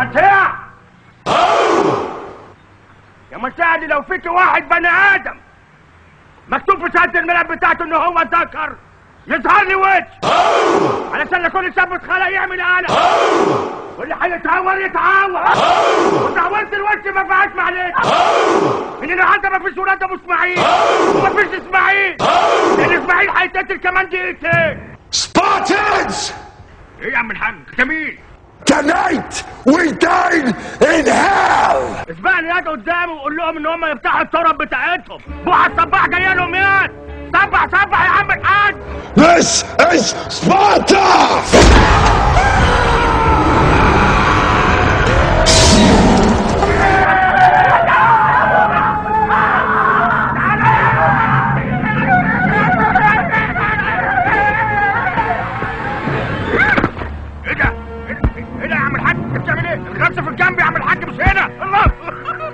متاع يا متاع دي لو فيك واحد بني ادم مكتوب في شهاده الميلاد بتاعته ان هو ذكر يظهر لي وجه علشان كل شاب اتخلق يعمل انا واللي هيتعور يتعور وتعورت الوجه ما فيهاش معلش من النهارده ما فيش ولاد ابو اسماعيل وما فيش اسماعيل لان اسماعيل هيتقتل كمان دقيقتين Spartans! ايه يا عم الحاج انت مين؟ Tonight we dine in hell! اسبقني ياد قدامي وقول لهم ان هم يفتحوا التراب بتاعتهم بوحة الصباح جايه لهم ياد صبح صبح يا عم الحاج This is Sparta! ايه ده؟ ايه ده ايه ده يا عم الحاج؟ انت بتعمل ايه؟ الغرس في الجنب يا عم الحاج مش هنا الله